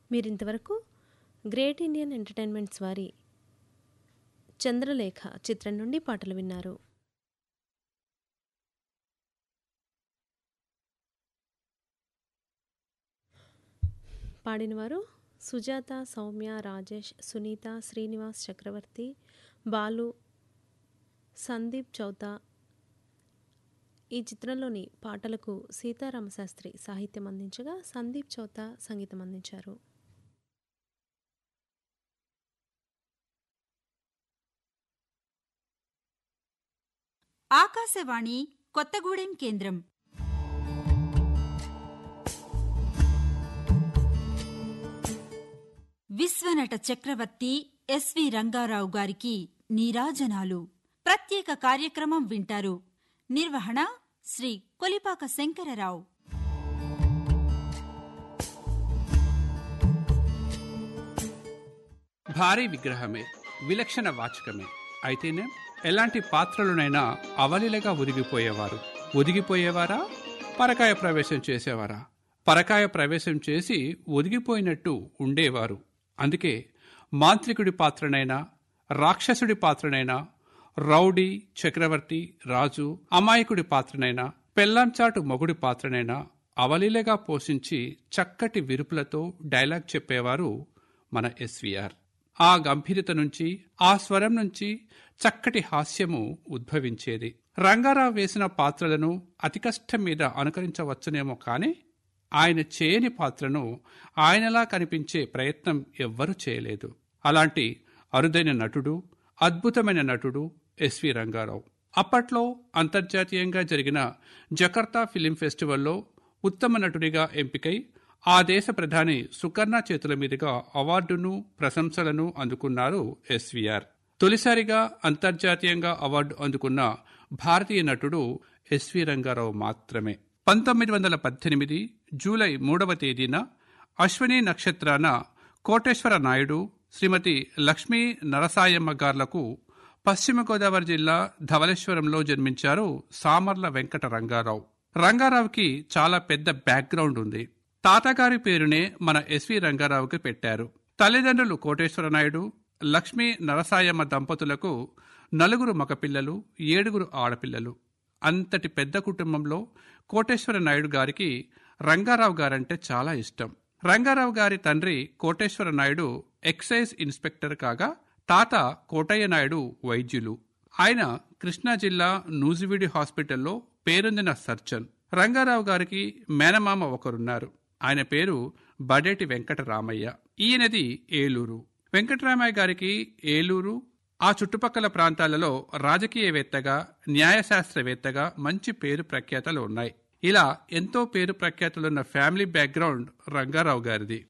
మీరింతవరకు great Indian entertainments వారి చంద్రలేఖ చిత్రం నుండి పాటలు విన్నారు పాడినవారు సుజాత సౌమ్య రాజేష్ సునీత శ్రీనివాస్ చక్రవర్తి బాలు సందీప్ చౌతా ఈ చిత్రంలోని పాటలకు సీతారామశాస్త్రి సాహిత్యం అందించగా సందీప్ చౌతా సంగీతం అందించారు ఆకాశవాణి కొత్తగూడెం కేంద్రం విశ్వనట చక్రవర్తి ఎస్వి రంగారావు గారికి నీరాజనాలు ప్రత్యేక కార్యక్రమం వింటారు నిర్వహణ శ్రీ కొలిపాక శంకరరావు భారీ విగ్రహమే విలక్షణ వాచకమే అయితేనే ఎలాంటి పాత్రలోనైనా అవలీలగా ఒదిగిపోయేవారు ఒదిగిపోయేవారా పరకాయ ప్రవేశం చేసేవారా పరకాయ ప్రవేశం చేసి ఒదిగిపోయినట్టు ఉండేవారు అందుకే మాంత్రికుడి పాత్రనైనా రాక్షసుడి పాత్రనైనా రౌడీ చక్రవర్తి రాజు అమాయకుడి పాత్రనైనా పెల్లాంచాటు మొగుడి పాత్రనైనా అవలీలగా పోషించి చక్కటి విరుపులతో డైలాగ్ చెప్పేవారు మన ఎస్వీఆర్ ఆ గంభీరత నుంచి ఆ స్వరం నుంచి చక్కటి హాస్యము ఉద్భవించేది రంగారావు వేసిన పాత్రలను అతి కష్టం మీద అనుకరించవచ్చునేమో కానీ ఆయన చేయని పాత్రను ఆయనలా కనిపించే ప్రయత్నం ఎవ్వరూ చేయలేదు అలాంటి అరుదైన నటుడు అద్భుతమైన నటుడు ఎస్వి రంగారావు అప్పట్లో అంతర్జాతీయంగా జరిగిన జకర్తా ఫిలిం ఫెస్టివల్లో ఉత్తమ నటుడిగా ఎంపికై ఆ దేశ ప్రధాని సుకర్ణ చేతుల మీదుగా అవార్డును ప్రశంసలను అందుకున్నారు ఎస్వీఆర్ తొలిసారిగా అంతర్జాతీయంగా అవార్డు అందుకున్న భారతీయ నటుడు ఎస్వి రంగారావు మాత్రమే పంతొమ్మిది వందల పద్దెనిమిది జూలై మూడవ తేదీన అశ్విని నక్షత్రాన కోటేశ్వర నాయుడు శ్రీమతి లక్ష్మీ నరసాయమ్మ గార్లకు పశ్చిమ గోదావరి జిల్లా ధవళేశ్వరంలో జన్మించారు సామర్ల వెంకట రంగారావు రంగారావుకి చాలా పెద్ద బ్యాక్గ్రౌండ్ ఉంది తాతగారి పేరునే మన ఎస్వి రంగారావుకి పెట్టారు తల్లిదండ్రులు కోటేశ్వర నాయుడు లక్ష్మీ నరసాయమ్మ దంపతులకు నలుగురు మగపిల్లలు ఏడుగురు ఆడపిల్లలు అంతటి పెద్ద కుటుంబంలో కోటేశ్వర నాయుడు గారికి రంగారావు గారంటే చాలా ఇష్టం రంగారావు గారి తండ్రి కోటేశ్వర నాయుడు ఎక్సైజ్ ఇన్స్పెక్టర్ కాగా తాత కోటయ్య నాయుడు వైద్యులు ఆయన కృష్ణా జిల్లా నూజివీడి హాస్పిటల్లో పేరొందిన సర్జన్ రంగారావు గారికి మేనమామ ఒకరున్నారు ఆయన పేరు బడేటి వెంకటరామయ్య ఈయనది ఏలూరు వెంకటరామయ్య గారికి ఏలూరు ఆ చుట్టుపక్కల ప్రాంతాలలో రాజకీయవేత్తగా న్యాయశాస్త్రవేత్తగా మంచి పేరు ప్రఖ్యాతలు ఉన్నాయి ఇలా ఎంతో పేరు ప్రఖ్యాతులున్న ఫ్యామిలీ బ్యాక్గ్రౌండ్ రంగారావు గారిది